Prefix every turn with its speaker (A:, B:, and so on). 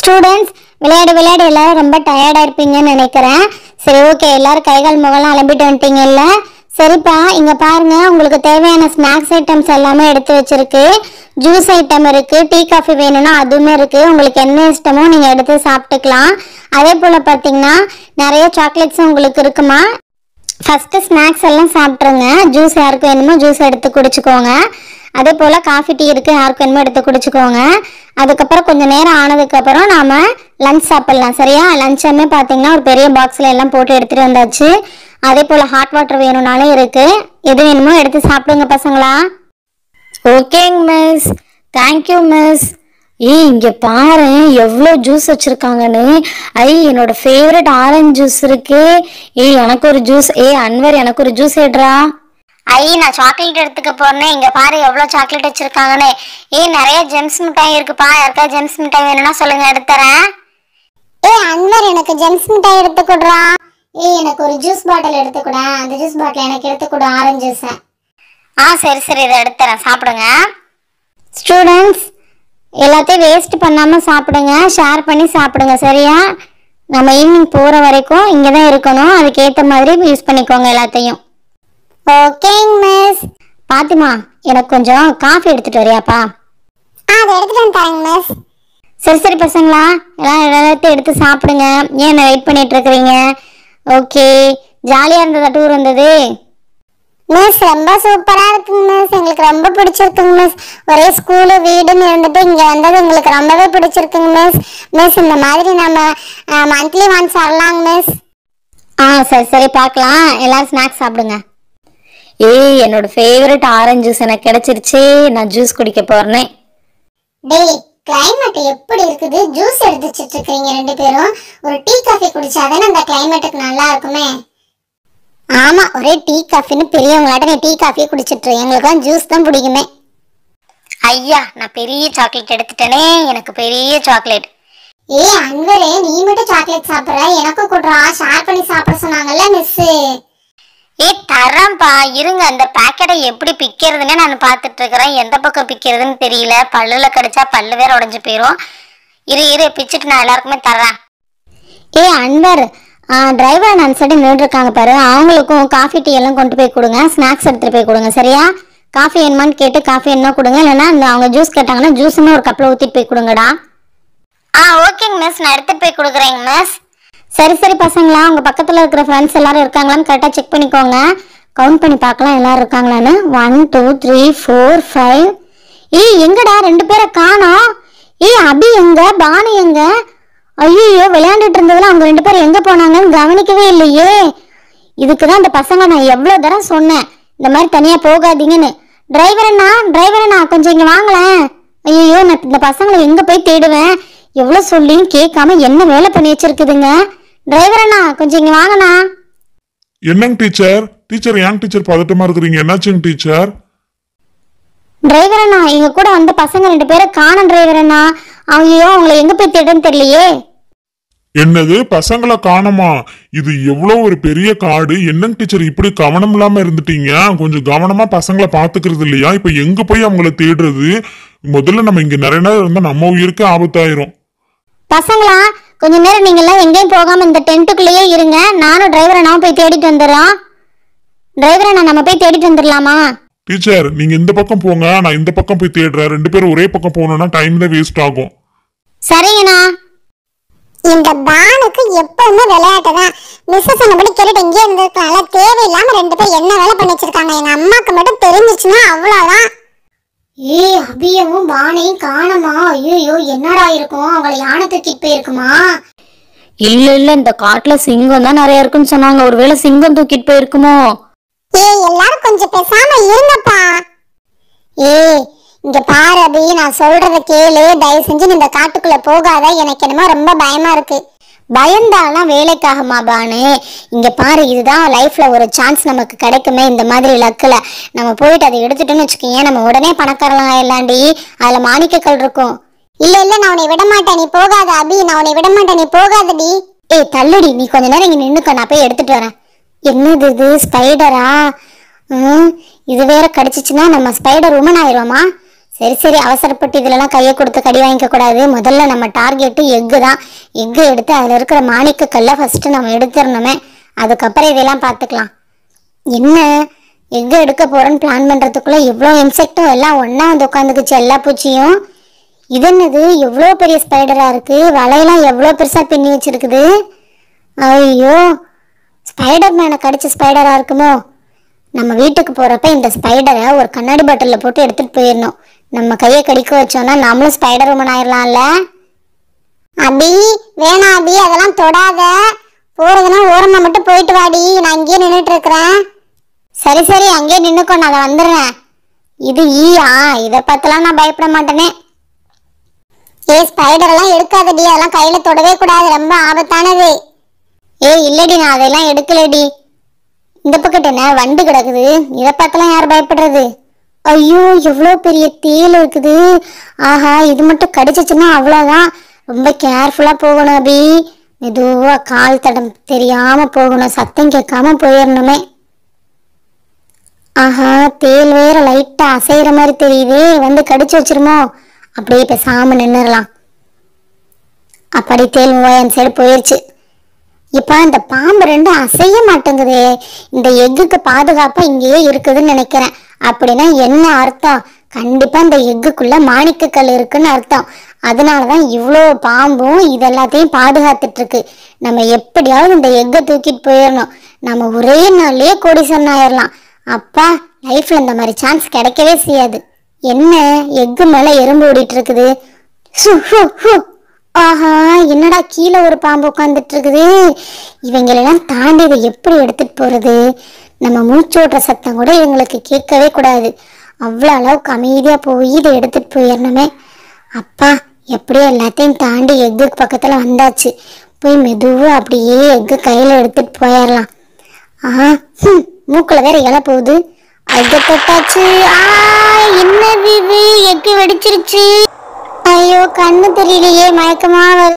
A: Students விளையாட விளையாட எல்லாரும் ரொம்ப டயர்டா இருப்பீங்கன்னு நினைக்கிறேன் சரி ஓகே எல்லாரும் கைகால் முகம்லாம் அலம்பிட்டு வந்துட்டீங்கல்ல சரிப்பா இங்க பாருங்க உங்களுக்கு தேவையான ஸ்நாக்ஸ் ஐட்டம்ஸ் எல்லாமே எடுத்து வச்சிருக்கு ஜூஸ் ஐட்டம் இருக்கு டீ காஃபி வேணும்னா அதுவுமே இருக்கு உங்களுக்கு என்ன இஷ்டமோ நீங்க எடுத்து சாப்பிட்டுக்கலாம் அதே போல பாத்தீங்கன்னா நிறைய சாக்லேட்ஸும் உங்களுக்கு இருக்குமா ஃபஸ்ட்டு ஸ்நாக்ஸ் எல்லாம் சாப்பிட்ருங்க ஜூஸ் யாருக்கு வேணுமோ ஜூஸ் எடுத்து குடிச்சுக்கோங்க அதே போல் காஃபி டீ இருக்கு யாருக்கு வேணுமோ எடுத்து குடிச்சுக்கோங்க அதுக்கப்புறம் கொஞ்சம் நேரம் ஆனதுக்கப்புறம் நாம் லஞ்ச் சாப்பிட்லாம் சரியா லஞ்சுமே பார்த்தீங்கன்னா ஒரு பெரிய பாக்ஸில் எல்லாம் போட்டு எடுத்துகிட்டு வந்தாச்சு அதே போல் ஹாட் வாட்டர் வேணும்னாலும் இருக்குது எது வேணுமோ எடுத்து சாப்பிடுங்க பசங்களா ஓகேங்க மிஸ் தேங்க்யூ மிஸ் ஏய் இங்க பாரு எவ்வளோ ஜூஸ் வச்சிருக்காங்கன்னு ஐ என்னோட ஃபேவரட் ஆரஞ்சு ஜூஸ் இருக்கு ஏய் எனக்கு ஒரு ஜூஸ் ஏய் அன்வர் எனக்கு ஒரு ஜூஸ் ஏட்ரா ஐ நான் சாக்லேட் எடுத்துக்க போறேன் இங்க பாரு எவ்வளோ சாக்லேட் வச்சிருக்காங்கன்னு ஏய் நிறைய ஜெம்ஸ் மிட்டாய் இருக்குப்பா யாருக்கா ஜெம்ஸ் மிட்டாய் வேணும்னா சொல்லுங்க எடுத்துறேன் ஏய் அன்வர் எனக்கு ஜெம்ஸ் மிட்டாய் எடுத்து கொடுறா ஏய் எனக்கு ஒரு ஜூஸ் பாட்டில் எடுத்து கொடு அந்த ஜூஸ் பாட்டில் எனக்கு எடுத்து கொடு ஆரஞ்சு ஜூஸை ஆ சரி சரி இதை எடுத்துறேன் சாப்பிடுங்க ஸ்டூடெண்ட்ஸ் எல்லாத்தையும் வேஸ்ட் பண்ணாமல் சாப்பிடுங்க ஷேர் பண்ணி சாப்பிடுங்க சரியா நம்ம ஈவினிங் போகிற வரைக்கும் இங்கே தான் இருக்கணும் அதுக்கேற்ற மாதிரி யூஸ் பண்ணிக்கோங்க எல்லாத்தையும் ஓகேங்க மிஸ் பாத்திமா எனக்கு கொஞ்சம் காஃபி எடுத்துட்டு வரியாப்பா அதை எடுத்துட்டு வந்துட்டாங்க மிஸ் சரி சரி பசங்களா எல்லாம் எல்லாத்தையும் எடுத்து சாப்பிடுங்க ஏன் வெயிட் பண்ணிட்டு இருக்கிறீங்க ஓகே ஜாலியாக இருந்ததா டூர் வந்தது மிஸ் ரொம்ப சூப்பரா இருக்குங்க மிஸ் எங்களுக்கு ரொம்ப பிடிச்சிருக்குங்க மிஸ் ஒரே ஸ்கூலு வீடுன்னு இருந்துட்டு இங்க வந்தது எங்களுக்கு ரொம்பவே பிடிச்சிருக்குங்க மிஸ் மிஸ் இந்த மாதிரி நம்ம மந்த்லி ஒன்ஸ் வரலாங்க மிஸ் ஆ சரி சரி பார்க்கலாம் எல்லாரும் ஸ்நாக்ஸ் சாப்பிடுங்க ஏய் என்னோட ஃபேவரட் ஆரஞ்சு ஜூஸ் எனக்கு கிடைச்சிருச்சு நான் ஜூஸ் குடிக்க போறேன்
B: டேய் கிளைமேட் எப்படி இருக்குது ஜூஸ் எடுத்து வச்சிட்டு இருக்கீங்க ரெண்டு பேரும் ஒரு டீ காஃபி குடிச்சாதானே அந்த கிளைமேட்டுக்கு நல்லா இருக்குமே
A: ஆமா ஒரே டீ காஃபின்னு பெரியவங்களாட்ட நீ டீ காஃபியே குடிச்சிட்டு இரு. எங்களுக்குலாம் ஜூஸ் தான் பிடிக்குமே ஐயா நான் பெரிய சாக்லேட் எடுத்துட்டேனே எனக்கு பெரிய சாக்லேட்
B: ஏய் அன்வரே நீ மட்டும் சாக்லேட் சாப்பிடுற எனக்கும் கொடுறா ஷேர் பண்ணி சாப்பிட சொன்னாங்கல்ல மிஸ்
A: ஏ தரேன்ப்பா இருங்க அந்த பாக்கெட்டை எப்படி பிக்கிறதுன்னு நான் பார்த்துட்டு இருக்கிறேன் எந்த பக்கம் பிக்கிறதுன்னு தெரியல பல்லுல கடிச்சா பல்லு வேற உடைஞ்சு போயிடும் இரு இரு பிச்சுட்டு நான் எல்லாருக்குமே தர்றேன் ஏ அன்வர் டிரைவர் நான் சைடு நின்றுருக்காங்க பாரு அவங்களுக்கும் காஃபி டீ எல்லாம் கொண்டு போய் கொடுங்க ஸ்நாக்ஸ் எடுத்துட்டு போய் கொடுங்க சரியா காஃபி வேணுமான்னு கேட்டு காஃபி என்ன கொடுங்க இல்லைன்னா இந்த அவங்க ஜூஸ் கேட்டாங்கன்னா ஜூஸுமே ஒரு கப்பில் ஊற்றிட்டு போய் கொடுங்கடா ஆ ஓகேங்க மிஸ் நான் எடுத்துட்டு போய் கொடுக்குறேங்க மிஸ் சரி சரி பசங்களா உங்க பக்கத்துல இருக்கிற ஃப்ரெண்ட்ஸ் எல்லாரும் இருக்காங்களான்னு கரெக்டாக செக் பண்ணிக்கோங்க கவுண்ட் பண்ணி பார்க்கலாம் எல்லாரும் இருக்காங்களான்னு one two three four five ஏய் எங்கடா ரெண்டு பேரை காணோம் ஏய் அபி எங்க பானு எங்க ஐயோ விளையாண்டுட்டு இருந்ததுல அவங்க ரெண்டு பேரும் எங்க போனாங்கன்னு கவனிக்கவே இல்லையே இதுக்கு தான் இந்த பசங்க நான் எவ்வளோ தரம் சொன்னேன் இந்த மாதிரி தனியாக போகாதீங்கன்னு டிரைவர் அண்ணா டிரைவர் அண்ணா கொஞ்சம் இங்கே வாங்களேன் ஐயோ நான் இந்த பசங்களை எங்கே போய் தேடுவேன் எவ்வளோ சொல்லியும் கேட்காம என்ன வேலை பண்ணி வச்சிருக்குதுங்க டிரைவர் அண்ணா கொஞ்சம் இங்கே வாங்கண்ணா
C: என்னங்க டீச்சர் டீச்சர் ஏன் டீச்சர் பதட்டமா இருக்கிறீங்க என்னாச்சுங்க டீச்சர்
A: டிரைவர் அண்ணா எங்க கூட வந்த பசங்க ரெண்டு பேரை காணும் டிரைவர் அண்ணா ஐயோ அவங்கள எங்கே போய் தேடுன்னு தெரியலையே
C: என்னது பசங்களை காணோமா இது எவ்வளவு ஒரு பெரிய காடு என்னங்க டீச்சர் இப்படி கவனம் இல்லாம இருந்துட்டீங்க கொஞ்சம் கவனமா பசங்களை பாத்துக்கிறது இல்லையா இப்ப எங்க போய் அவங்கள தேடுறது முதல்ல நம்ம இங்க நிறைய நேரம் இருந்தா நம்ம உயிருக்கு ஆபத்தாயிரும்
A: பசங்களா கொஞ்ச நேரம் நீங்க எல்லாம் எங்கேயும் போகாம இந்த டென்ட்டுக்குள்ளேயே இருங்க நானும் டிரைவர் அண்ணாவும் போய் தேடிட்டு வந்துடுறோம் டிரைவர் அண்ணா நம்ம போய் தேடிட்டு வந்துடலாமா
C: டீச்சர் நீங்க இந்த பக்கம் போங்க நான் இந்த பக்கம் போய் தேடுறேன் ரெண்டு பேரும் ஒரே பக்கம் போனோம்னா டைம் தான் வேஸ்ட் ஆகும்
A: சரிங்கண்ணா
B: இந்த பானுக்கு எப்பவுமே விளையாட்டு தான் மிஸ் சொன்னபடி கேட்டுட்டு இங்கே இருந்திருக்கலாம்ல தேவையில்லாம ரெண்டு பேர் என்ன வேலை பண்ணி வச்சிருக்காங்க எங்க அம்மாக்கு மட்டும் தெரிஞ்சிச்சுன்னா அவ்வளவுதான்
A: ஏய் அபியவும் பானையும் காணமா ஐயோ என்னடா இருக்கும் அவங்கள யானை தூக்கிட்டு போயிருக்குமா இல்ல இல்ல இந்த காட்டுல சிங்கம் தான் நிறைய இருக்குன்னு சொன்னாங்க ஒருவேளை சிங்கம் தூக்கிட்டு போயிருக்குமோ
B: ஏய் எல்லாரும் கொஞ்சம் பேசாம இருங்கப்பா ஏய் இங்க பாரு அபி நான் சொல்றத கேளு தயவு செஞ்சு நீ இந்த காட்டுக்குள்ள போகாத எனக்கு என்னமோ ரொம்ப பயமா இருக்கு
A: பயந்தாலாம் வேலைக்காகமா பானு இங்க பாரு இதுதான் லைஃப்ல ஒரு சான்ஸ் நமக்கு கிடைக்குமே இந்த மாதிரி லக்குல நம்ம போயிட்டு அதை எடுத்துட்டோம்னு வச்சுக்கோங்க நம்ம உடனே பணக்காரலாம் ஆயிடலாண்டி அதுல மாணிக்கக்கல் இருக்கும்
B: இல்ல இல்ல நான் உன்னை விட மாட்டேன் நீ போகாத அபி நான் உன்னை விட மாட்டேன் நீ போகாதடி
A: ஏய் தள்ளுடி நீ கொஞ்ச நேரம் இங்க நின்னுக்க நான் போய் எடுத்துட்டு வரேன் என்னது இது ஸ்பைடரா ம் இது வேற கடிச்சிச்சுன்னா நம்ம ஸ்பைடர் உமன் ஆயிடுவோமா சரி சரி அவசரப்பட்டு இதுலலாம் கையை கொடுத்து கடி வாங்கிக்க கூடாது முதல்ல நம்ம டார்கெட்டு எக்கு தான் எக்கு எடுத்து அதில் இருக்கிற மாணிக்க கல்லை ஃபர்ஸ்ட் நம்ம எடுத்துடணுமே அதுக்கப்புறம் இதெல்லாம் பார்த்துக்கலாம் என்ன எங்க எடுக்க போறேன்னு பிளான் பண்றதுக்குள்ள இவ்வளோ இன்செக்டும் எல்லாம் ஒண்ணா வந்து உட்காந்துக்குச்சு எல்லா பூச்சியும் இது என்னது எவ்வளோ பெரிய ஸ்பைடரா இருக்கு வலையெல்லாம் எவ்வளோ பெருசா பின்னி வச்சிருக்குது ஐயோ ஸ்பைடர் மேனை கடிச்ச ஸ்பைடரா இருக்குமோ நம்ம வீட்டுக்கு போறப்ப இந்த ஸ்பைடரை ஒரு கண்ணாடி பாட்டிலில் போட்டு எடுத்துட்டு போயிடணும் நம்ம கையை கடிக்க வச்சோம்னா நம்மளும் ஸ்பைடர் உமன் ஆயிடலாம்ல
B: அபி வேணாம் அபி அதெல்லாம் தொடாத போறதுன்னா ஓரமா மட்டும் போயிட்டு வாடி நான் இங்கேயே நின்றுட்டு இருக்கிறேன்
A: சரி சரி அங்கேயே நின்னுக்கோ நான் அதை வந்துடுறேன் இது ஈயா இதை பார்த்துலாம் நான் பயப்பட மாட்டேனே
B: ஏ ஸ்பைடர் எல்லாம் எடுக்காதடி அதெல்லாம் கையில தொடவே கூடாது ரொம்ப ஆபத்தானது
A: ஏய் இல்லடி நான் அதெல்லாம் எடுக்கலடி இந்த பக்கத்து என்ன வண்டு கிடக்குது இதை பார்த்துலாம் யார் பயப்படுறது ஐயோ எவ்வளோ பெரிய தேல் இருக்குது ஆஹா இது மட்டும் கடிச்சிச்சுன்னா அவ்வளோதான் ரொம்ப கேர்ஃபுல்லாக போகணும் அபி மெதுவாக கால் தடம் தெரியாமல் போகணும் சத்தம் கேட்காம போயிடணுமே ஆஹா தேல் வேற லைட்டாக அசைகிற மாதிரி தெரியுது வந்து கடிச்சு வச்சிருமோ அப்படியே பேசாம நின்னுறலாம் அப்படி தேல் மூவாயிரம் சைடு போயிருச்சு இப்ப இந்த பாம்பு ரெண்டு அசைய மாட்டேங்குதே இந்த எக்குக்கு பாதுகாப்பா இங்கேயே இருக்குதுன்னு நினைக்கிறேன் அப்படின்னா என்ன அர்த்தம் கண்டிப்பா இந்த எக்குக்குள்ள மாணிக்கக்கல் இருக்குன்னு அர்த்தம் அதனாலதான் இவ்வளோ பாம்பும் இதெல்லாத்தையும் பாதுகாத்துட்டு இருக்கு நம்ம எப்படியாவது இந்த எக்கை தூக்கிட்டு போயிடணும் நம்ம ஒரே நாள்லயே கோடீஸ்வரன் ஆயிடலாம் அப்பா லைஃப்ல இந்த மாதிரி சான்ஸ் கிடைக்கவே செய்யாது என்ன எக்கு மேல எறும்பு ஓடிட்டு இருக்குது ஹு, ஹு, ஹு. ஆஹா என்னடா கீழே ஒரு பாம்பு உட்காந்துட்டு இருக்குது இவங்களெல்லாம் தாண்டி இதை எப்படி எடுத்துட்டு போறது நம்ம மூச்சு விடுற சத்தம் கூட இவங்களுக்கு கேட்கவே கூடாது அவ்வளோ அளவுக்கு அமைதியாக போய் இதை எடுத்துட்டு போயிடணுமே அப்பா எப்படியோ எல்லாத்தையும் தாண்டி எக்கு பக்கத்தில் வந்தாச்சு போய் மெதுவாக அப்படியே எக்கு கையில் எடுத்துட்டு போயிடலாம் ஆஹா ஹம், மூக்குல வேற இலை போகுது எக்கு தொட்டாச்சு ஆ என்னது இது எக்கு வெடிச்சிருச்சு ஐயோ கண்ணு தெரியலையே மயக்கமா வருது